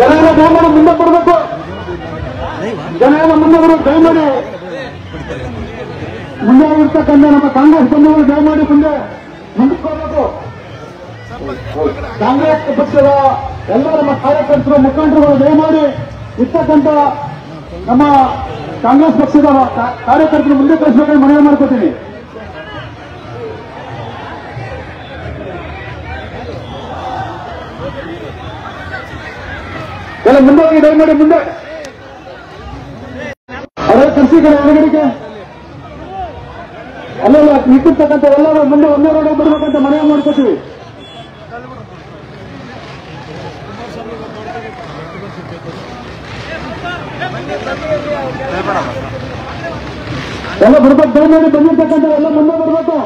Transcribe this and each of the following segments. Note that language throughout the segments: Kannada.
ಜನರ ದಯಮಾಡಿ ಮುಂದೆ ಬರಬೇಕು ಜನರ ಮುಂದೆ ಬರೋ ದಯಮಾಡಿ ಮುಂದೆ ಇರ್ತಕ್ಕಂಥ ನಮ್ಮ ಕಾಂಗ್ರೆಸ್ ಬಂಧುಗಳು ದಯಮಾಡಿ ಮುಂದೆ ಮುಂದಕ್ಕೆ ಬರಬೇಕು ಕಾಂಗ್ರೆಸ್ ಪಕ್ಷದ ಎಲ್ಲ ನಮ್ಮ ಕಾರ್ಯಕರ್ತರು ಮುಖಂಡರುಗಳು ದಯಮಾಡಿ ಇರ್ತಕ್ಕಂಥ ನಮ್ಮ ಕಾಂಗ್ರೆಸ್ ಪಕ್ಷದ ಕಾ- ಕಾರ್ಯಕರ್ತರು ಮುಂದೆ ಕಳಿಸಬೇಕಾಗಿ ಮನವಿ ಮಾಡ್ಕೋತೀನಿ ಎಲ್ಲ ಮುಂದೆ ಹೋಗಿ ದಯಮಾಡಿ ಮುಂದೆ ಅವರೇ ಕರ್ಸಿ ಕಡೆ ಹೊರಗಡೆಗೆ ಅಲ್ಲೆಲ್ಲ ನಿಂತಿರ್ತಕ್ಕಂಥ ಎಲ್ಲರೂ ಮುಂದೆ ಒಂದೇ ರೋಡ್ ಬರ್ಬೇಕಂತ ಮನವಿ ಮಾಡ್ಕೋತೀವಿ ಎಲ್ಲ ಬರ್ಬೇಕು ದಯಮಾಡಿ ಬಂದಿರ್ತಕ್ಕಂಥ ಎಲ್ಲ ಮುಂದೆ ಬರ್ಬೇಕು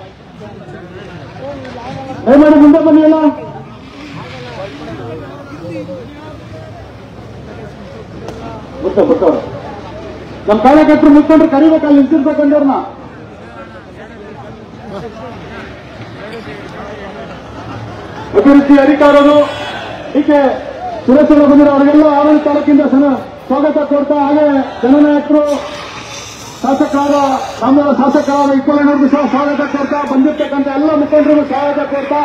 ದಯಮಾಡಿ ಮುಂದೆ ಬನ್ನಿ ಎಲ್ಲ ಗೊತ್ತ ಗೊತ್ತವ್ರು ನಮ್ಮ ಕಾರ್ಯಕರ್ತರು ಮುಖಂಡರು ಕರಿಬೇಕಲ್ಲಿ ನಿಂತಿರ್ಬೇಕಂದ್ರನ್ನ ಅಭಿವೃದ್ಧಿ ಅಧಿಕಾರರು ಹೀಗೆ ಸುರೇಶ್ವರ ಬಂದಿರೋ ಅವರಿಗೆಲ್ಲ ಆಡಳಿತ ತಾಲೂಕಿಂದ ಸನ- ಸ್ವಾಗತ ಕೋರ್ತಾ ಹಾಗೆ ಜನನಾಯಕರು ಶಾಸಕರಾದ ರಾಮನಗರ ಶಾಸಕರಾದ ಇಪ್ಪಲನವ್ರಿಗೂ ಸಹ ಸ್ವಾಗತ ಕೋರ್ತಾ ಬಂದಿರ್ತಕ್ಕಂಥ ಎಲ್ಲ ಮುಖಂಡರಿಗೂ ಸ್ವಾಗತ ಕೋರ್ತಾ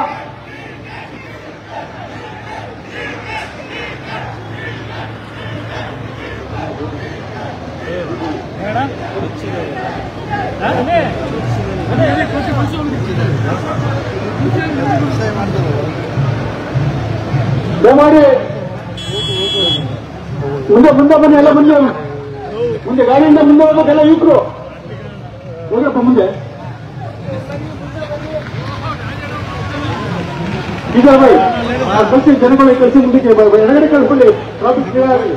ದಯಮಾಡಿ ಮುಂದೆ ಮುಂದೆ ಬನ್ನಿ ಎಲ್ಲ ಮುಂದೆ ಮುಂದೆ ಗಾಡಿಯಿಂದ ಮುಂದೆ ಹೋಗ್ಬೇಕೆಲ್ಲ ಯುವಕರು ಹೋಗಪ್ಪ ಮುಂದೆ ಈಗ ಬೈ ಆ ಕಳಿಸಿ ಜನಗಳಿಗೆ ಕಳಿಸಿ ಮುಂದಕ್ಕೆ ಬೈ- ಬೈ. ಎಡಗಡೆ ಕಳಿಸ್ಕೊಳ್ಳಿ ಟ್ರಾಫಿಕ್ ಕ್ಲಿಯರ್ ಆಗಲಿ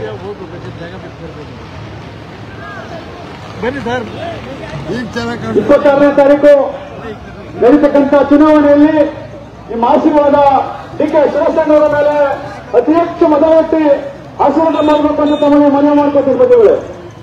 ಈಗ ಚೆನ್ನಾಗಿ ಕಾಣ್ತದೆ ಇಪ್ಪತ್ತಾರನೇ ತಾರೀಕು ನಡೀತಕ್ಕಂಥ ಚುನಾವಣೆಯಲ್ಲಿ ನಿಮ್ಮ ಆಶೀರ್ವಾದ ಡಿ ಕೆ ಶಿವಸೇನವರ ಮೇಲೆ ಅತಿ ಹೆಚ್ಚು ಮತ ಎತ್ತಿ ಆಶೀರ್ವಾದ ಮಾಡಬೇಕು ಅಂತ ತಮಗೆ ಮನವಿ ಮಾಡ್ಕೊತಿರ್ಬೋದು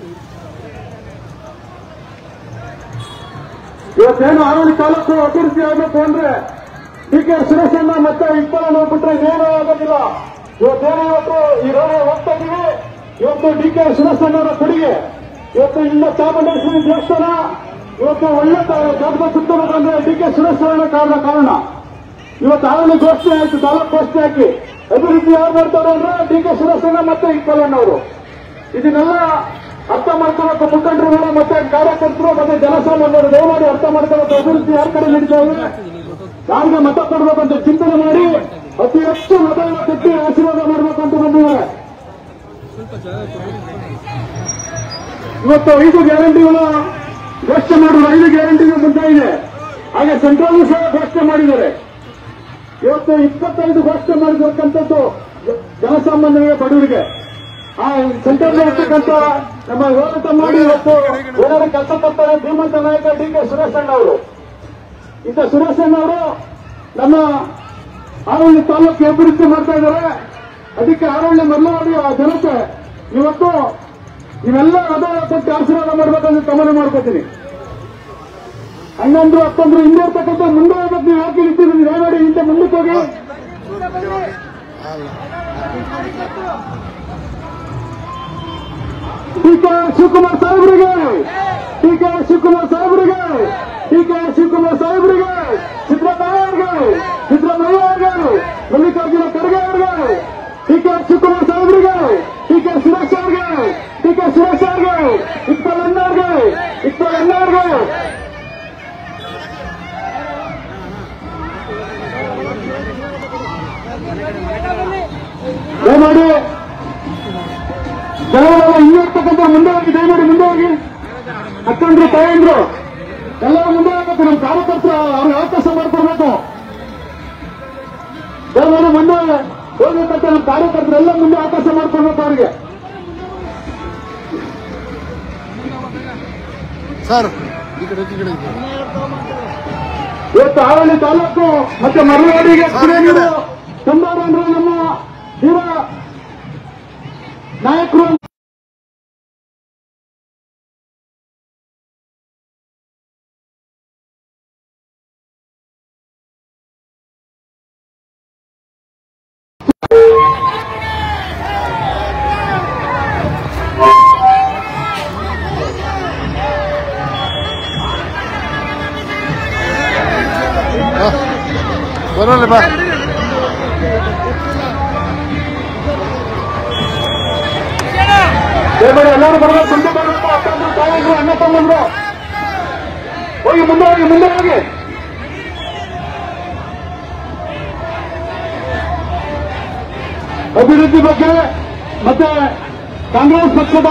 ಇವತ್ತೇನು ಆರೋಗ್ಯ ತಾಲೂಕು ಅಭಿವೃದ್ಧಿ ಆಗಬೇಕು ಅಂದ್ರೆ ಡಿ ಕೆ ಸುರೇಶಣ್ಣ ಮತ್ತೆ ಇಪ್ಪಲನ್ನು ಬಿಟ್ರೆ ಇದೇನೂ ಆಗೋದಿಲ್ಲ ಇವತ್ತೇನು ಇವತ್ತು ಈ ರೋಡ್ ಹೋಗ್ತಾ ಇದೀವಿ ಇವತ್ತು ಡಿ ಕೆ ಸುರೇಶಣ್ಣವರ ಕೊಡುಗೆ ಇವತ್ತು ಇಲ್ಲ ಚಾಮುಂಡೇಶ್ವರಿ ದೇವಸ್ಥಾನ ಇವತ್ತು ಒಳ್ಳೆ ದೊಡ್ಡ ಸುತ್ತಬೇಕಂದ್ರೆ ಡಿ ಕೆ ಸುರೇಶಣ್ಣ ಕಾರಣ ಕಾರಣ ಇವತ್ತು ಆಗಲೇ ಘೋಷಣೆ ಆಯ್ತು ತಾಲೂಕು ಘೋಷಣೆ ಹಾಕಿ ಅಭಿವೃದ್ಧಿ ಯಾರು ಮಾಡ್ತಾರೆ ಅಂದ್ರೆ ಡಿ ಕೆ ಸುರೇಶಣ್ಣ ಮತ್ತೆ ಇಪ್ಪಲಣ್ಣವರು ಇದನ್ನೆಲ್ಲ ಅರ್ಥ ಮಾಡ್ಕೋಬೇಕು ಮುಖಂಡರುಗಳು ಮತ್ತೆ ಕಾರ್ಯಕರ್ತರು ಮತ್ತೆ ಜನಸಾಮಾನ್ಯರು ದಯಮಾಡಿ ಅರ್ಥ ಮಾಡ್ಕೋಬೇಕು ಅಭಿವೃದ್ಧಿ ಯಾರ ಕಡೆ ನಡೀತಾ ಇದೆ ಯಾರಿಗೆ ಮತ ಕೊಡ್ಬೇಕಂತ ಚಿಂತನೆ ಮಾಡಿ ಅತಿ ಹೆಚ್ಚು ಮತವನ್ನು ಕೊಟ್ಟು ಆಶೀರ್ವಾದ ಮಾಡಬೇಕಂತ ಬಂದಿದ್ದಾರೆ ಇವತ್ತು ಐದು ಗ್ಯಾರಂಟಿಗಳು ಘೋಷಣೆ ಮಾಡುವ ಐದು ಗ್ಯಾರಂಟಿಗಳು ಮುಂದಾಗಿದೆ ಹಾಗೆ ಸೆಂಟ್ರಲ್ ಸಹ ಘೋಷಣೆ ಮಾಡಿದ್ದಾರೆ ಇವತ್ತು ಇಪ್ಪತ್ತೈದು ಘೋಷಣೆ ಮಾಡಿರ್ತಕ್ಕಂಥದ್ದು ಜನಸಾಮಾನ್ಯರಿಗೆ ಬಡವರಿಗೆ ಆ ಸೆಂಟ್ರಲ್ ಇರ್ತಕ್ಕಂಥ ನಮ್ಮ ಹೋರಾಟ ಮಾಡಿ ಇವತ್ತು ಏನಾದ್ರು ಕೆಲಸ ಕೊಡ್ತಾರೆ ಧೀಮಂತ ನಾಯಕ ಡಿ ಕೆ ಸುರೇಶಣ್ಣ ಅವರು ಇಂಥ ಸುರೇಶಣ್ಣ ಅವರು ನಮ್ಮ ಆರೋಗ್ಯ ತಾಲೂಕು ಅಭಿವೃದ್ಧಿ ಮಾಡ್ತಾ ಇದ್ದಾರೆ ಅದಕ್ಕೆ ಆರೋಗ್ಯ ಮಲ್ಲವಾಡಿ ಆ ಜನತೆ ಇವತ್ತು ಇವೆಲ್ಲ ಅದ ಕೊಟ್ಟು ಆಶೀರ್ವಾದ ಮಾಡ್ಬೇಕಂತ ಗಮನ ಮಾಡ್ಕೋತೀನಿ ಹನ್ನೊಂದು ಹತ್ತೊಂದು ಹಿಂದೆ ಇರ್ತಕ್ಕಂಥ ಮುಂದೆ ಹೋಗ್ಬೇಕು ನೀವು ಯಾಕೆ ನಿಂತಿದ್ದೀರಿ ನೀವು ದಯಮಾಡಿ ಹಿಂದೆ ಮುಂದಕ್ಕೆ ಹೋಗಿ ಡಿ ಕೆ ಶಿವಕುಮಾರ್ ಸಾಹೇಬರಿಗೆ ಡಿ ಕೆ ಶಿವಕುಮಾರ್ ಸಾಹೇಬರಿಗೆ ಡಿ ಕೆ ಶಿವಕುಮಾರ್ ಸಾಹೇಬರಿಗೆ ಸಿದ್ದರಾಮಯ್ಯ ಅವರಿಗೆ ಸಿದ್ದರಾಮಯ್ಯ ಅವರಿಗೆ ಮಲ್ಲಿಕಾರ್ಜುನ ಖರ್ಗೆ ಅವರಿಗೆ ಡಿ ಕೆ ಶಿವಕುಮಾರ್ ಸಾಹೇಬರಿಗೆ ಡಿ ಕೆ ಸುರೇಶ್ ಅವರಿಗೆ ಡಿ ಕೆ ಸುರೇಶ್ ಅವರಿಗೆ ಇಕ್ಬಾಲ್ ಅಣ್ಣ ಅವರಿಗೆ ಇಕ್ಬಾಲ್ ಅಣ್ಣ ಅವರಿಗೆ ದಯಮಾಡಿ ಜನರೆಲ್ಲ ಹಿಂದೆ ಇರ್ತಕ್ಕಂಥ ಮುಂದೆ ಹೋಗಿ ದಯಮಾಡಿ ಮುಂದೆ ಹೋಗಿ ಅಕ್ಕಂದ್ರು ತಾಯಂದ್ರು ಎಲ್ಲರೂ ಮುಂದೆ ಹೋಗ್ಬೇಕು ನಮ್ಮ ಕಾರ್ಯಕರ್ತರು ಅವ್ರಿಗೆ ಅವಕಾಶ ಮಾಡಿಕೊಡ್ಬೇಕು ದಯಮಾಡಿ ಮುಂದೆ ಹೋಗ್ಬೇಕಂತ ನಮ್ಮ ಕಾರ್ಯಕರ್ತರು ಎಲ್ಲ ಮುಂದೆ ಅವಕಾಶ ಮಾಡಿಕೊಡ್ಬೇಕು ಅವರಿಗೆ ಸರ್ ಈ ಕಡೆ ಈ ಕಡೆ ಈ ಕಡೆ. ಇವತ್ತು ಆವಳಿ ತಾಲೂಕು ಮತ್ತೆ ಮರಳವಾಡಿಗೆ ಕುಡಿಯ ನೀರು ತಂದಾರ ಅಂದ್ರೆ ನಮ್ಮ ಹಿರ ನಾಯಕರು ಬರೋಲ್ಲ ಬಾ ದಯಮಾಡಿ ಎಲ್ಲರೂ ಬರಬೇಕು ಮುಂದೆ ಬರಬೇಕು ಅಪ್ಪಂದ್ರು ತಾಯಂದ್ರು ಅಣ್ಣ ತಮ್ಮಂದ್ರು ಹೋಗಿ ಮುಂದೆ ಹೋಗಿ ಮುಂದೆ ಹೋಗಿ ಅಭಿವೃದ್ಧಿ ಬಗ್ಗೆ ಮತ್ತೆ ಕಾಂಗ್ರೆಸ್ ಪಕ್ಷದ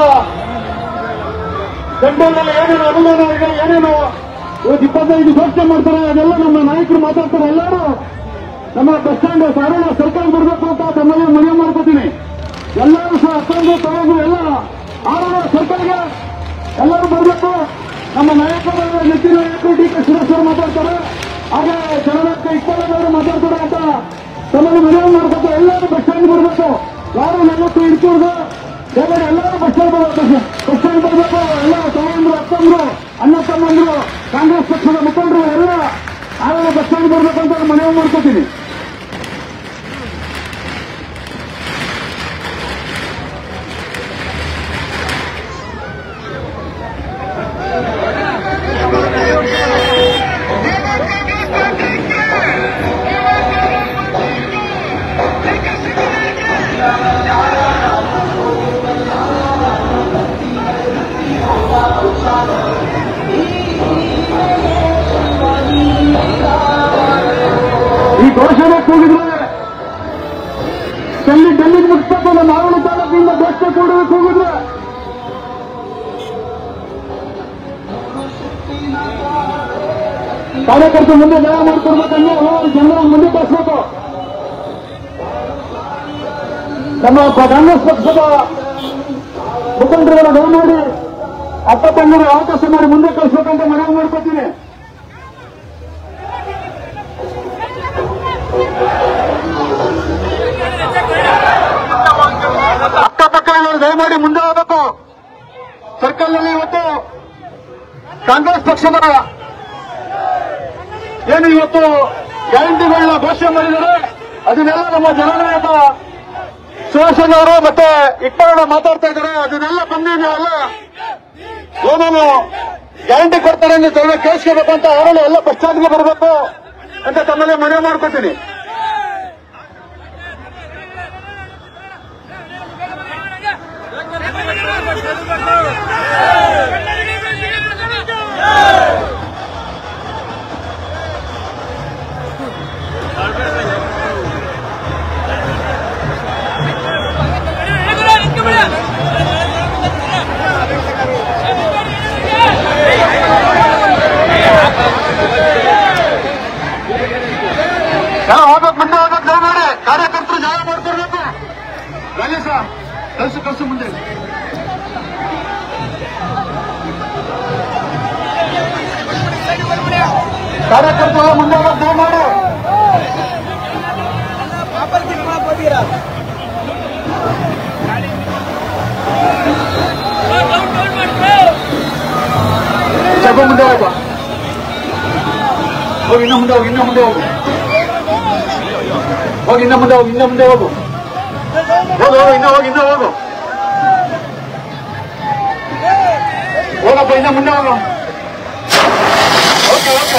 ಬೆಂಬಲದಲ್ಲಿ ಏನೇನು ಅನುದಾನಗಳಿಗೆ ಏನೇನು ಇವತ್ತು ಇಪ್ಪತ್ತೈದು ಘೋಷಣೆ ಮಾಡ್ತಾರೆ ಅದೆಲ್ಲ ನಮ್ಮ ನಾಯಕರು ಮಾತಾಡ್ತಾರೆ ಎಲ್ಲರೂ ನಮ್ಮ ಬಸ್ ಸ್ಟ್ಯಾಂಡ್ ಸಾರಣ ಸರ್ಕಾರ ಬರಬೇಕು ಅಂತ ತಮ್ಮಲ್ಲಿ ಮನವಿ ಮಾಡ್ಕೋತೀನಿ ಎಲ್ಲರೂ ಸಹ ಅಕ್ಕಂದು ತಗೊಂಡು ಎಲ್ಲ ಆರೋಗ್ಯ ಸರ್ಕಾರಕ್ಕೆ ಎಲ್ಲರೂ ಬರಬೇಕು ನಮ್ಮ ನಾಯಕರು ನೆಚ್ಚಿನ ನಾಯಕರು ಡಿ ಕೆ ಸುರೇಶ್ ಅವರು ಮಾತಾಡ್ತಾರೆ ಹಾಗೆ ಜನರಕ್ಕೆ ಇಪ್ಪತ್ತೈದವರು ಮಾತಾಡ್ತಾರೆ ಅಂತ ತಮ್ಮಲ್ಲಿ ಮನವಿ ಮಾಡ್ಕೊತಾರೆ ಎಲ್ಲರೂ ಬಸ್ ಸ್ಟ್ಯಾಂಡ್ ಬರಬೇಕು ಯಾರು ನಲವತ್ತು ಹಿಡ್ಕೊಂಡು ದಯಮಾಡಿ ಎಲ್ಲರೂ ಬಸ್ ಸ್ಟ್ಯಾಂಡ್ ಬರಬೇಕು ಬಸ್ ಸ್ಟ್ಯಾಂಡ್ ಬರಬೇಕು ಎಲ್ಲ ತಗೊಂಡ್ರು ಅಕ್ಕಂದ್ರು ಅಣ್ಣ ತಮ್ಮಂದ್ರು ಕಾಂಗ್ರೆಸ್ ಪಕ್ಷದ ಮುಖಂಡರು ಎಲ್ಲ ಆಗ ಬಸ್ ಸ್ಟ್ಯಾಂಡ್ ಬರಬೇಕು ಅಂತ ಮನವಿ ಮಾಡ್ಕೋತೀನಿ ಈ ಘೋಷಣೆ ಕೂಗಿದ್ರೆ ಡೆಲ್ಲಿ ಡೆಲ್ಲಿಗೆ ಮುಗಿಸ್ಬೇಕು ನಮ್ಮ ಆವಳಿ ತಾಲೂಕಿನಿಂದ ಘೋಷಣೆ ಕೂಡಬೇಕು ಕೂಗಿದ್ರೆ ಕಾರ್ಯಕರ್ತರು ಮುಂದೆ ಜಯ ಮಾಡ್ಕೊಡ್ಬೇಕಂದ್ರೆ ಹಲವಾರು ಜನರ ಮುಂದೆ ಕಳಿಸ್ಬೇಕು ನಮ್ಮ ಕಾಂಗ್ರೆಸ್ ಪಕ್ಷದ ಮುಖಂಡರುಗಳ ದಯಮಾಡಿ ಅಪ್ಪ ತಂಗರು ಅವಕಾಶ ಮಾಡಿ ಮುಂದೆ ಕಳಿಸ್ಬೇಕಂತ ಮನವಿ ಮಾಡ್ಕೊತೀನಿ ಅಕ್ಕಪಕ್ಕ ಇರೋರು ದಯಮಾಡಿ ಮುಂದೆ ಹೋಗಬೇಕು ಸರ್ಕಲ್ನಲ್ಲಿ ಇವತ್ತು ಕಾಂಗ್ರೆಸ್ ಪಕ್ಷದ ಏನು ಇವತ್ತು ಗ್ಯಾರಂಟಿಗಳನ್ನ ಘೋಷಣೆ ಮಾಡಿದ್ದಾರೆ ಅದನ್ನೆಲ್ಲ ನಮ್ಮ ಜನನಾಯಕ ಸುರೇಶನ್ ಅವರು ಮತ್ತೆ ಇಕ್ಬಾಲ್ ಮಾತಾಡ್ತಾ ಇದ್ದಾರೆ ಅದನ್ನೆಲ್ಲ ಬಂದು ನೀವೆಲ್ಲ ಏನೇನು ಗ್ಯಾರಂಟಿ ಕೊಡ್ತಾರೆ ಅಂತ ಜನ ಕೇಳಿಸ್ಕೋಬೇಕು ಅಂತ ಅವರಲ್ಲಿ ಎಲ್ಲ ಬಸ್ ಸ್ಟ್ಯಾಂಡ್ಗೆ ಬರಬೇಕು ಅಂತ ತಮ್ಮಲ್ಲಿ ಮನವಿ ಮಾಡ್ಕೊತೀನಿ ನಾವು ಹೋಗ್ಬೇಕು ಮುಂದೆ ಹೋಗ್ಬೇಕು ದಯಮಾಡಿ ಕಾರ್ಯಕರ್ತರು ಜಾಗ ಮಾಡ್ಕೊಡ್ಬೇಕು ರಾಜೇಶ ಕಳ್ಸು ಕಳ್ಸು ಮುಂದೆ ಕಾರ್ಯಕರ್ತರು ಮುಂದೆ ಹೋಗ್ಬೇಕು ದಯಮಾಡಿ ಸ್ವಲ್ಪ ಮುಂದೆ ಹೋಗು ಹೋಗಿ ಇನ್ನ ಮುಂದೆ ಹೋಗಿ ಇನ್ನ ಮುಂದೆ ಹೋಗು ಹೋಗಿ ಇನ್ನ ಮುಂದೆ ಹೋಗಿ ಇನ್ನ ಮುಂದೆ ಹೋಗು ಹೋಗು ಹೋಗು ಇನ್ನ ಹೋಗಿ ಇನ್ನ ಹೋಗು ಹೋಗಪ್ಪ ಇನ್ನ ಮುಂದೆ ಹೋಗು ಓಕೆ ಓಕೆ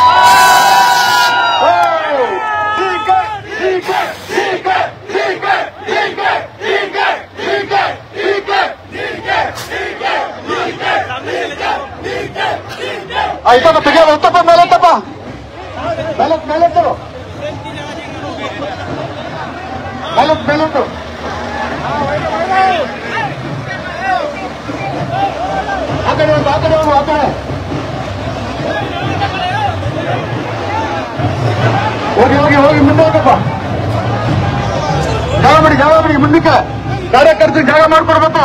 ಆಯ್ತಪ್ಪ ತೆಗಿಯ ಹೊತ್ತಪ್ಪ ಮೇಲೆ ಎತ್ತಪ್ಪ ಮೇಲೆ ಮೇಲೆ ಎತ್ತರು ಮೇಲೆ ಮೇಲೆ ಎತ್ತು ಆ ಕಡೆ ಹೋಗು ಆ ಕಡೆ ಹೋಗು ಆ ಕಡೆ ಹೋಗಿ ಹೋಗಿ ಹೋಗಿ ಮುಂದೆ ಹೋಗಪ್ಪ ಜಾಗ ಮಾಡಿ ಜಾಗ ಮಾಡಿ ಮುಂದಕ್ಕೆ ಕಾರ್ಯಕರ್ತರು ಜಾಗ ಮಾಡ್ಕೊಡ್ಬೇಕು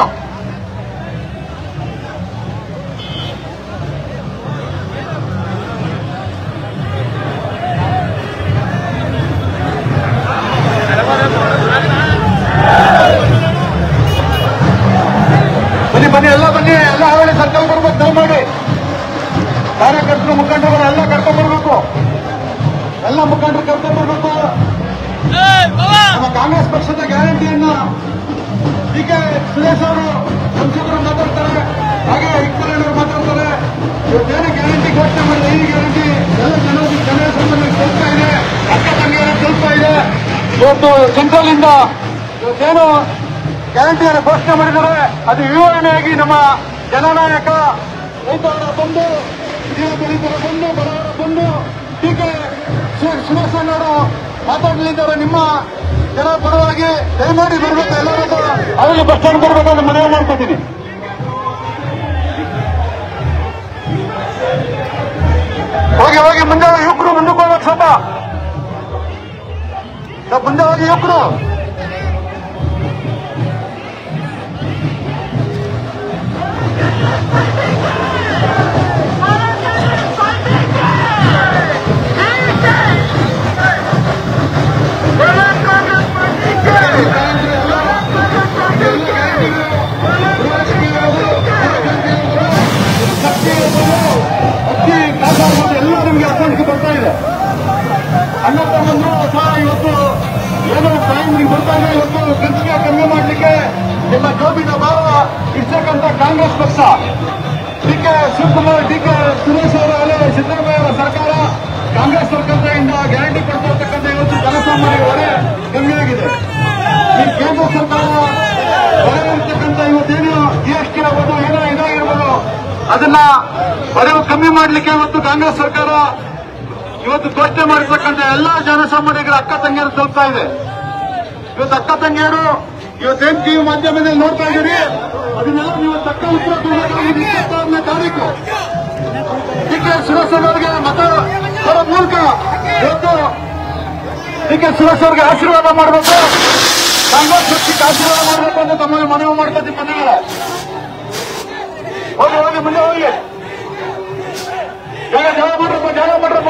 ಬನ್ನಿ ಬನ್ನಿ ಎಲ್ಲ ಬನ್ನಿ ಎಲ್ಲ ಹಾವಳಿ ಸರ್ಕಲ್ ಬರ್ಬೇಕು ದಯಮಾಡಿ ಕಾರ್ಯಕರ್ತರು ಮುಖಂಡರುಗಳು ಎಲ್ಲ ಕರ್ಕೊಂಡ್ ಬರ್ಬೇಕು ಎಲ್ಲ ಮುಖಂಡರು ಕರ್ಕೊಂಡ್ ಬರ್ಬೇಕು ನಮ್ಮ ಕಾಂಗ್ರೆಸ್ ಪಕ್ಷದ ಗ್ಯಾರಂಟಿಯನ್ನ ಡಿ ಕೆ ಸುರೇಶ್ ಅವರು ಸಂಸದರು ಮಾತಾಡ್ತಾರೆ ಹಾಗೆ ಇಕ್ಬಾಲ್ ಮಾತಾಡ್ತಾರೆ ಇವತ್ತೇನು ಗ್ಯಾರಂಟಿ ಘೋಷಣೆ ಮಾಡಿದೆ ಈ ಗ್ಯಾರಂಟಿ ಎಲ್ಲ ಜನ ಜನರ ಸಂಬಂಧ ಕೊಡ್ತಾ ಇದೆ ಅಕ್ಕ ತಂಗಿ ಇವತ್ತು ಸೆಂಟ್ರಲ್ ಇಂದ ಇವತ್ತೇನು ಗ್ಯಾರಂಟಿಯನ್ನು ಘೋಷಣೆ ಮಾಡಿದ್ದಾರೆ ಅದು ವಿವರಣೆಯಾಗಿ ನಮ್ಮ ಜನನಾಯಕ ರೈತವರ ಬಂದು ಹಿರಿಯ ದಲಿತರ ಬಂದು ಬಡವರ ಬಂದು ಹೀಗೆ ಶಿವಸೇನವರು ಮಾತಾಡಲಿದ್ದಾರೆ ನಿಮ್ಮ ಜನ ಪರವಾಗಿ ದಯಮಾಡಿ ಬರಬೇಕು ಎಲ್ಲರೂ ಅವರಿಗೆ ಬಸ್ ಸ್ಟ್ಯಾಂಡ್ ಬರಬೇಕಂತ ಮನವಿ ಮಾಡ್ಕೊತೀನಿ ಹೋಗಿ ಹೋಗಿ ಮುಂದೆ ಹೋಗಿ ಯುವಕರು ಮುಂದಕ್ಕೆ ಹೋಗ್ಬೇಕು ಸ್ವಲ್ಪ ಸ್ವಲ್ಪ ಮುಂದೆ ಹೋಗಿ ಯುವಕರು ಅಕ್ಕಿ ಕಾಸಾಗ್ಬೋದು ಎಲ್ಲ ನಿಮಗೆ ಅಕೌಂಟ್ಗೆ ಬರ್ತಾ ಇದೆ ಅಣ್ಣ ತಮ್ಮಂದ್ರು ಸಹ ಇವತ್ತು ಏನೋ ಟೈಮ್ ನಿಮ್ಗೆ ಬರ್ತಾ ಇದೆ ಇವತ್ತು ಖರ್ಚಿಗೆ ಕಮ್ಮಿ ಮಾಡಲಿಕ್ಕೆ ನಿಮ್ಮ ಜೋಬಿನ ಭಾವ ಇರ್ತಕ್ಕಂಥ ಕಾಂಗ್ರೆಸ್ ಪಕ್ಷ D K Shivakumar D K Suresh ಅವರ ಅಲೆ ಸಿದ್ದರಾಮಯ್ಯ ಅವರ ಸರ್ಕಾರ ಕಾಂಗ್ರೆಸ್ ಸರ್ಕಾರದಿಂದ ಗ್ಯಾರಂಟಿ ಕೊಡ್ತಾ ಇರ್ತಕ್ಕಂಥ ಇವತ್ತು ಜನಸಾಮಾನ್ಯರ ಹೊರೆ ಕಮ್ಮಿ ಆಗಿದೆ ಈ ಕೇಂದ್ರ ಸರ್ಕಾರ ಹೊರೆ ಇರ್ತಕ್ಕಂಥ ಇವತ್ತೇನು ಜಿ ಎಸ್ ಟಿ ಆಗ್ಬೋದು ಏನೋ ಇದಾಗಿರ್ಬೋದು ಅದನ್ನ ಹೊರೆ ಕಮ್ಮಿ ಮಾಡಲಿಕ್ಕೆ ಇವತ್ತು ಕಾಂಗ್ರೆಸ್ ಸರ್ಕಾರ ಇವತ್ತು ಘೋಷಣೆ ಮಾಡಿರ್ತಕ್ಕಂಥ ಎಲ್ಲಾ ಜನಸಾಮಾನ್ಯರ ಅಕ್ಕ ತಂಗಿಯರು ತಲುಪ್ತಾ ಇದೆ ಇವತ್ತು ಅಕ್ಕ ತಂಗಿಯರು ಇವತ್ತೇನ್ ಟಿವಿ ಮಾಧ್ಯಮದಲ್ಲಿ ನೋಡ್ತಾ ಇದ್ದೀರಿ ಅದನ್ನೆಲ್ಲ ನೀವು ತಕ್ಕ ಉತ್ತರ ಕೊಡಬೇಕಾಗಿದೆ ಇಪ್ಪತ್ತಾರನೇ ತಾರೀಕು ಡಿ ಕೆ ಸುರೇಶ್ ಅವರಿಗೆ ಮತ ಕೊಡೋ ಮೂಲಕ ಇವತ್ತು ಡಿ ಕೆ ಸುರೇಶ್ ಅವರಿಗೆ ಆಶೀರ್ವಾದ ಮಾಡಬೇಕು ಕಾಂಗ್ರೆಸ್ ಪಕ್ಷಕ್ಕೆ ಆಶೀರ್ವಾದ ಮಾಡಬೇಕು ಅಂತ ತಮಗೆ ಮನವಿ ಮಾಡ್ಕೊತೀವಿ ಮನೆಗಳ ಹೋಗಿ ಹೋಗಿ ಮುಂದೆ ಹೋಗಿ ಜಾಗ ಜಾಗ ಮಾಡ್ರಪ್ಪ ಜಾಗ ಮಾಡ್ರಪ್ಪ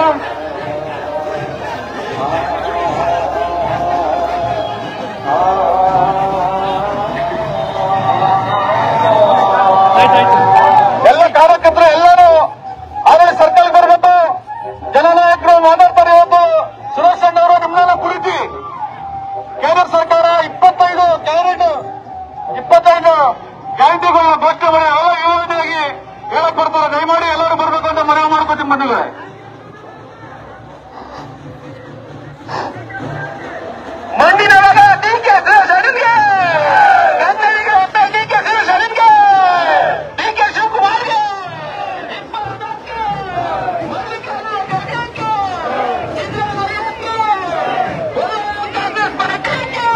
ಎಲ್ಲ ಕಾರ್ಯಕರ್ತರು ಎಲ್ಲರೂ ಆದ್ರೆ ಸರ್ಕಲ್ ಬರಬೇಕು ಜನನಾಯಕರು ಮಾತಾಡ್ತಾರೆ ಇವತ್ತು ಸುರೇಶ್ ಅಣ್ಣವರು ನಿಮ್ಮನ್ನ ಕುರಿತಿ ಕೇಂದ್ರ ಸರ್ಕಾರ ಇಪ್ಪತ್ತೈದು ಕ್ಯಾರೆಟ್ ಇಪ್ಪತ್ತೈದು ಗ್ಯಾರಂಟಿಗಳನ್ನ ಘೋಷಣೆ ಮಾಡಿ ಎಲ್ಲ ಯೋಜನೆಯಾಗಿ ಹೇಳಕ್ ಬರ್ತಾರೆ ದಯಮಾಡಿ ಎಲ್ಲರೂ ಬರ್ಬೇಕು ಅಂತ ಮನವಿ ಮಾಡ್ಕೊತೀನಿ ಬಂದಿದೆ ಮಂಡಿನೊಳಗ ಡಿ ಕೆ ಸುರೇಶನಿಗೆ ಕನ್ನಡಿಗ ಒಟ್ಟ ಡಿ ಕೆ ಸುರೇಶನಿಗೆ ಡಿ ಕೆ ಶಿವಕುಮಾರ್ಗೆ ಇಪ್ಪತ್ತಕ್ಕೆ ಮಲ್ಲಿಕಾರ್ಜುನ ಖರ್ಗೆಗೆ ಸಿದ್ದರಾಮಯ್ಯಗೆ ಕಾಂಗ್ರೆಸ್ ಪಕ್ಷಕ್ಕೆ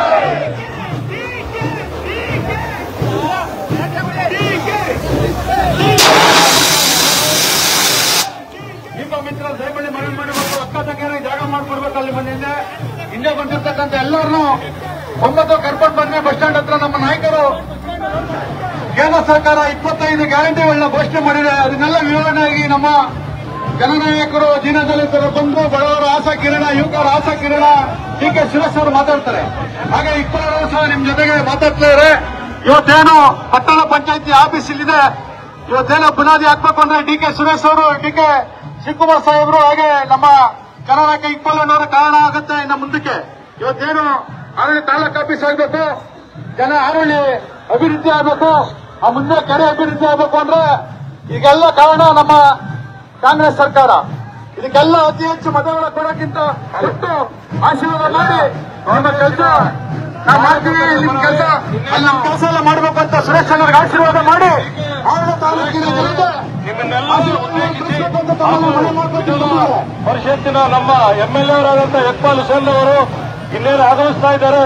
ನಿಮ್ಮ ಮಿತ್ರ ದಯಮಾಡಿ ಮನವಿ ಮಾಡಬೇಕು ಅಕ್ಕ ತಂಗಿಯರಿಗೆ ಜಾಗ ಮಾಡ್ಕೊಡ್ಬೇಕು ಅಲ್ಲಿ ಬಂದಿದ್ದೆ ಹಿಂದೆ ಬಂದಿರ್ತಕ್ಕಂಥ ಎಲ್ಲರನ್ನೂ ಒಂಬತ್ತು ಕರ್ಕೊಂಡು ಬಂದ್ರೆ ಬಸ್ ಸ್ಟ್ಯಾಂಡ್ ಹತ್ರ ನಮ್ಮ ನಾಯಕರು ಕೇಂದ್ರ ಸರ್ಕಾರ ಇಪ್ಪತ್ತೈದು ಗ್ಯಾರಂಟಿಗಳನ್ನ ಘೋಷಣೆ ಮಾಡಿದೆ ಅದನ್ನೆಲ್ಲ ವಿವರಣೆಯಾಗಿ ನಮ್ಮ ಜನನಾಯಕರು ದೀನದಲಿತರ ಬಂಧು ಬಡವರ ಆಸಾ ಕಿರಣ ಯುವಕರ ಆಸಾ ಕಿರಣ ಡಿ ಕೆ ಸುರೇಶ್ ಅವರು ಮಾತಾಡ್ತಾರೆ ಹಾಗೆ ಇಬ್ಬರು ಸಹ ನಿಮ್ ಜೊತೆಗೆ ಮಾತಾಡ್ತಿದ್ದಾರೆ ಇವತ್ತೇನು ಪಟ್ಟಣ ಪಂಚಾಯತಿ ಆಫೀಸ್ ಇಲ್ಲಿದೆ ಇವತ್ತೇನೋ ಬುನಾದಿ ಹಾಕ್ಬೇಕು ಅಂದ್ರೆ ಡಿ ಕೆ ಸುರೇಶ್ ಅವರು ಡಿ ಕೆ ಶಿವಕುಮಾರ್ ಸಾಹೇಬರು ಹಾಗೆ ನಮ್ಮ ಕರ್ನಾಟಕ ಇಪ್ಪಲ್ಲಣ್ಣವರ ಕಾರಣ ಆಗುತ್ತೆ ಇನ್ನು ಮುಂದಕ್ಕೆ ಇವತ್ತೇನು ಆರಳ್ಳಿ ತಾಲೂಕ್ ಆಫೀಸ್ ಆಗಬೇಕು ಜನ ಆರಳ್ಳಿ ಅಭಿವೃದ್ಧಿ ಆಗಬೇಕು ಆ ಮುಂದೆ ಕೆರೆ ಅಭಿವೃದ್ಧಿ ಆಗಬೇಕು ಅಂದ್ರೆ ಈಗೆಲ್ಲ ಕಾರಣ ನಮ್ಮ ಕಾಂಗ್ರೆಸ್ ಸರ್ಕಾರ ಇದಕ್ಕೆಲ್ಲ ಅತಿ ಹೆಚ್ಚು ಮತಗಳ ಕೊಡೋಕ್ಕಿಂತ ಒಟ್ಟು ಆಶೀರ್ವಾದ ಮಾಡಿ ನಿಮ್ಮ ಕೆಲಸ ನಾವು ಮಾಡ್ತೀವಿ ನಿಮ್ ಕೆಲಸ ಅಲ್ಲಿ ನಮ್ಮ ಕೆಲಸ ಎಲ್ಲ ಮಾಡಬೇಕು ಅಂತ ಸುರೇಶ್ ಅವರಿಗೆ ಆಶೀರ್ವಾದ ಮಾಡಿ ಆರಳ ತಾಲೂಕಿನ ಜನತೆ ಆಶೀರ್ವಾದ ಕಳಿಸ್ಬೇಕು ಅಂತ ತಮ್ಮಲ್ಲಿ ಮನವಿ ಮಾಡ್ಕೊತಿದ್ದಾರೆ. ಪರಿಷತ್ತಿನ ನಮ್ಮ ಎಂ ಎಲ್ ಅವರಾದಂತ ಯತ್ಪಾಲ್ ಹುಸೇನ್ ಅವರು ಇನ್ನೇನು ಆಗಮಿಸ್ತಾ ಇದ್ದಾರೆ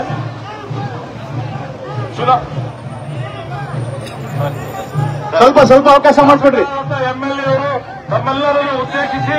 ಚುನಾ ಸ್ವಲ್ಪ ಸ್ವಲ್ಪ ಅವಕಾಶ ಮಾಡಿಕೊಡ್ರಿ ಎಂ ಎಲ್ ಎ ಅವರು ತಮ್ಮೆಲ್ಲರನ್ನು ಉದ್ದೇಶಿಸಿ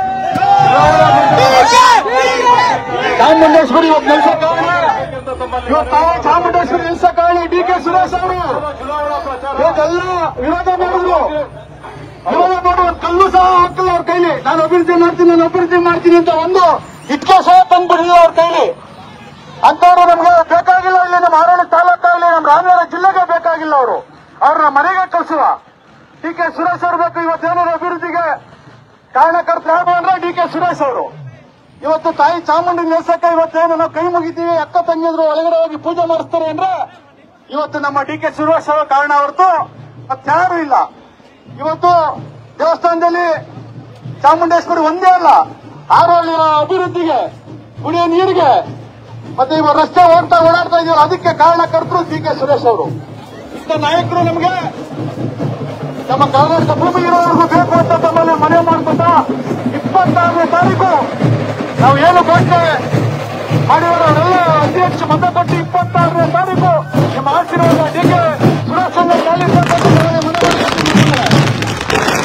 ಚಾಮುಂಡೇಶ್ವರಿ ಇವತ್ತು ನಿಲ್ಸಕ್ಕಾಗಲ್ಲ ಇವತ್ತು ತಾವು ಚಾಮುಂಡೇಶ್ವರಿ ನಿಲ್ಸಕ್ಕಾಗಲ್ಲ ಡಿ ಕೆ ಸುರೇಶ್ ಅವರು ಚುನಾವಣಾ ಪ್ರಚಾರ ಇವತ್ತೆಲ್ಲ ವಿರೋಧ ಮಾಡಿದ್ರು ವಿರೋಧ ಮಾಡಿ ಒಂದು ಕಲ್ಲು ಸಹ ಹಾಕಲ್ಲ ಅವ್ರ ಕೈಲಿ ನಾನು ಅಭಿವೃದ್ಧಿ ಮಾಡ್ತೀನಿ ನಾನು ಅಭಿವೃದ್ಧಿ ಮಾಡ್ತೀನಿ ಅಂತ ಒಂದು ಇಟ್ಕೆ ಸಹ ತಂದ್ಬಿಡಿಲ್ಲ ಅವ್ರ ಕೈಲಿ ಅಂತವ್ರು ನಮ್ಗೆ ಬೇಕಾಗಿಲ್ಲ ಇಲ್ಲಿ ನಮ್ಮ ಆರೋಗ್ಯ ತಾಲೂಕಾಗಲಿ ನಮ್ಮ ರಾಮನಗರ ಜಿಲ್ಲೆಗೆ ಬೇಕಾಗಿಲ್ಲ ಅವರು ಅವ್ರನ್ನ ಮನೆಗೆ ಕಳಿಸುವ ಡಿ ಕೆ ಸುರೇಶ್ ಅವರು ಬೇಕು ಇವತ್ತೇನಾದ್ರು ಅಭಿವೃದ್ಧಿಗೆ ಕಾರಣಕರ್ತ ಯಾರು ಅಂದ್ರೆ ಡಿ ಕೆ ಸುರೇಶ್ ಅವರು ಇವತ್ತು ತಾಯಿ ಚಾಮುಂಡಿ ನಿಲ್ಸಕ್ಕೆ ಇವತ್ತೇನು ನಾವು ಕೈ ಮುಗಿತೀವಿ ಅಕ್ಕ ತಂಗಿದ್ರು ಒಳಗಡೆ ಹೋಗಿ ಪೂಜೆ ಮಾಡಿಸ್ತಾರೆ ಅಂದ್ರೆ ಇವತ್ತು ನಮ್ಮ ಡಿ ಕೆ ಸುರೇಶ್ ಅವರ ಕಾರಣ ಹೊರತು ಮತ್ತಾರು ಇಲ್ಲ ಇವತ್ತು ದೇವಸ್ಥಾನದಲ್ಲಿ ಚಾಮುಂಡೇಶ್ವರಿ ಒಂದೇ ಅಲ್ಲ ಆರೋಗ್ಯ ಅಭಿವೃದ್ಧಿಗೆ ಕುಡಿಯೋ ನೀರಿಗೆ ಮತ್ತೆ ಇವಾಗ ರಸ್ತೆ ಹೋಗ್ತಾ ಓಡಾಡ್ತಾ ಇದೀವಲ್ಲ ಅದಕ್ಕೆ ಕಾರಣಕರ್ತರು ಡಿ ಕೆ ಸುರೇಶ್ ಅವರು ಇಂಥ ನಾಯಕರು ನಮಗೆ ನಮ್ಮ ಕರ್ನಾಟಕ ಭೂಮಿ ಇರೋವರೆಗೂ ಬೇಕು ಅಂತ ತಮ್ಮಲ್ಲಿ ಮನವಿ ಮಾಡ್ಕೊತ ಇಪ್ಪತ್ತಾರನೇ ತಾರೀಕು ನಾವು ಏನು ಘೋಷಣೆ ಮಾಡಿರೋರೆಲ್ಲ ಅತಿ ಹೆಚ್ಚು ಮತ ಕೊಟ್ಟು ಇಪ್ಪತ್ತಾರನೇ ತಾರೀಕು ನಿಮ್ಮ ಆಶೀರ್ವಾದ ಡಿ ಕೆ ಸುರೇಶ್ ಅವರು ಗೆಲ್ಲಿಸಬೇಕು ಅಂತ ತಮ್ಮಲ್ಲಿ ಮನವಿ ಮಾಡ್ಕೊತೀನಿ.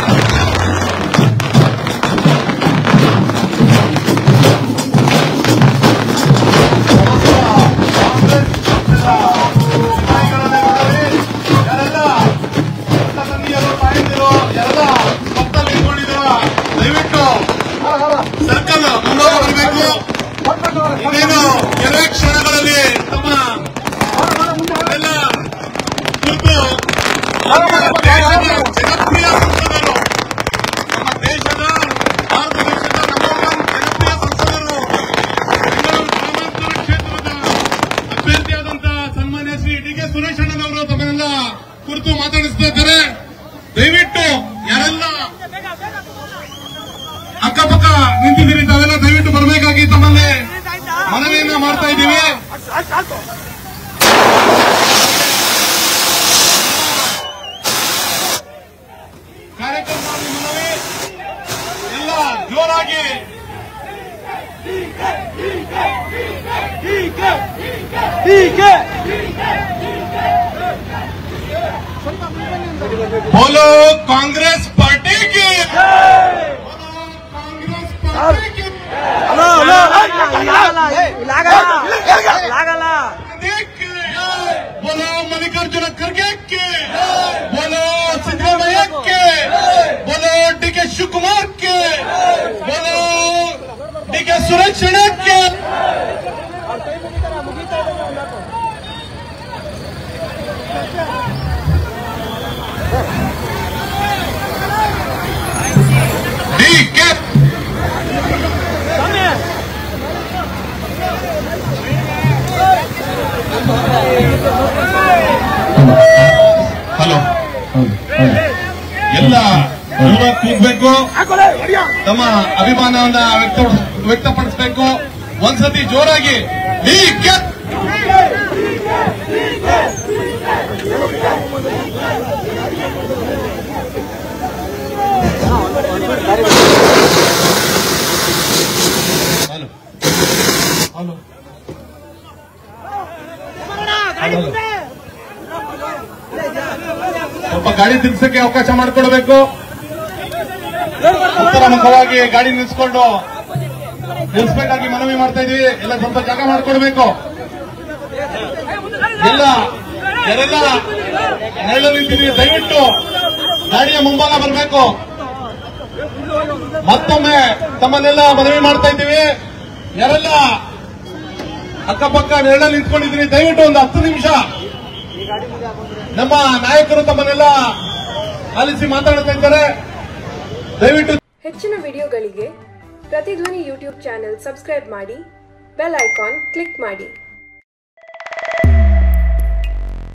ದಯವಿಟ್ಟು ಸರ್ಕಲ್ ಮುಂದೋಗ ಬರಬೇಕು ಇನ್ನೇನು ಕೆಲವೇ ಕ್ಷಣಗಳಲ್ಲಿ ತಮ್ಮ ಎಲ್ಲ ಕುರಿತು ನಮ್ಮ ದೇಶದ ಜನಪ್ರಿಯ ಸಂಸದರು ನಮ್ಮ ದೇಶದ ಭಾರತ ದೇಶದ ನಂಬರ್ ಒನ್ ಜನಪ್ರಿಯ ಸಂಸದರು ಬೆಂಗಳೂರು ಗ್ರಾಮಾಂತರ ಕ್ಷೇತ್ರದ ಅಭ್ಯರ್ಥಿಯಾದಂತಹ ಸನ್ಮಾನ್ಯ ಶ್ರೀ ಡಿ ಕೆ ಸುರೇಶ್ ಅಣ್ಣನವರು ತಮ್ಮನ್ನೆಲ್ಲ ಕುರಿತು ಮಾತಾಡಿಸ್ತಾ ಇದ್ದಾರೆ ದಯವಿಟ್ಟು ಯಾರೆಲ್ಲ ಅಕ್ಕಪಕ್ಕ ನಿಂತಿದ್ದೀರಿ ತಾವೆಲ್ಲ ದಯವಿಟ್ಟು ಬರಬೇಕಾಗಿ ತಮ್ಮಲ್ಲಿ ಮನವಿಯನ್ನ ಮಾಡ್ತಾ ಇದ್ದೀವಿ ಕಾರ್ಯಕ್ರಮದಲ್ಲಿ ಮನವಿ ಎಲ್ಲ ಜೋರಾಗಿ बोलो कांग्रेस पार्टी की बोलो कांग्रेस पार्टी की देख के बोलो मल्लिकार्जुन खड़गे के बोलो सिद्धरामಯ್ಯ के बोलो डी के शिवकुमार के बोलो डी के सुरेश के ಡಿ ಕೆ ಹಲೋ ಎಲ್ಲ ಯುವ ಕೂಗ್ಬೇಕು ತಮ್ಮ ಅಭಿಮಾನವನ್ನ ವ್ಯಕ್ತ ವ್ಯಕ್ತಪಡಿಸಬೇಕು ಒಂದ್ಸತಿ ಜೋರಾಗಿ ಡಿ ಕೆ ಹಲೋ ಹಲೋ ಸ್ವಲ್ಪ ಗಾಡಿ ತಿರ್ಸಕ್ಕೆ ಅವಕಾಶ ಮಾಡಿಕೊಡ್ಬೇಕು ಉತ್ತರ ಮುಖವಾಗಿ ಗಾಡಿ ನಿಲ್ಸ್ಕೊಂಡು ನಿಲ್ಸ್ಬೇಕಾಗಿ ಮನವಿ ಮಾಡ್ತಾ ಇದೀವಿ ಎಲ್ಲ ಸ್ವಲ್ಪ ಜಾಗ ಮಾಡಿಕೊಡ್ಬೇಕು ಎಲ್ಲ ಯಾರೆಲ್ಲ ನೆರಳು ನಿಂತಿದ್ದೀವಿ ದಯವಿಟ್ಟು ಗಾಡಿಯ ಮುಂಭಾಗ ಬರಬೇಕು ಮತ್ತೊಮ್ಮೆ ತಮ್ಮನ್ನೆಲ್ಲ ಮನವಿ ಮಾಡ್ತಾ ಇದ್ದೀವಿ ಯಾರೆಲ್ಲ ಅಕ್ಕಪಕ್ಕ ನೆರಳಲ್ಲಿ ನಿಂತ್ಕೊಂಡಿದ್ದೀರಿ ದಯವಿಟ್ಟು ಒಂದು ಹತ್ತು ನಿಮಿಷ ನಮ್ಮ ನಾಯಕರು ತಮ್ಮನ್ನೆಲ್ಲ ಆಲಿಸಿ ಮಾತಾಡ್ತಾ ಇದ್ದಾರೆ ದಯವಿಟ್ಟು ಹೆಚ್ಚಿನ ವಿಡಿಯೋಗಳಿಗೆ ಪ್ರತಿಧ್ವನಿ ಯೂಟ್ಯೂಬ್ ಚಾನೆಲ್ ಸಬ್ಸ್ಕ್ರೈಬ್ ಮಾಡಿ ಬೆಲ್ ಐಕಾನ್ ಕ್ಲಿಕ್ ಮಾಡಿ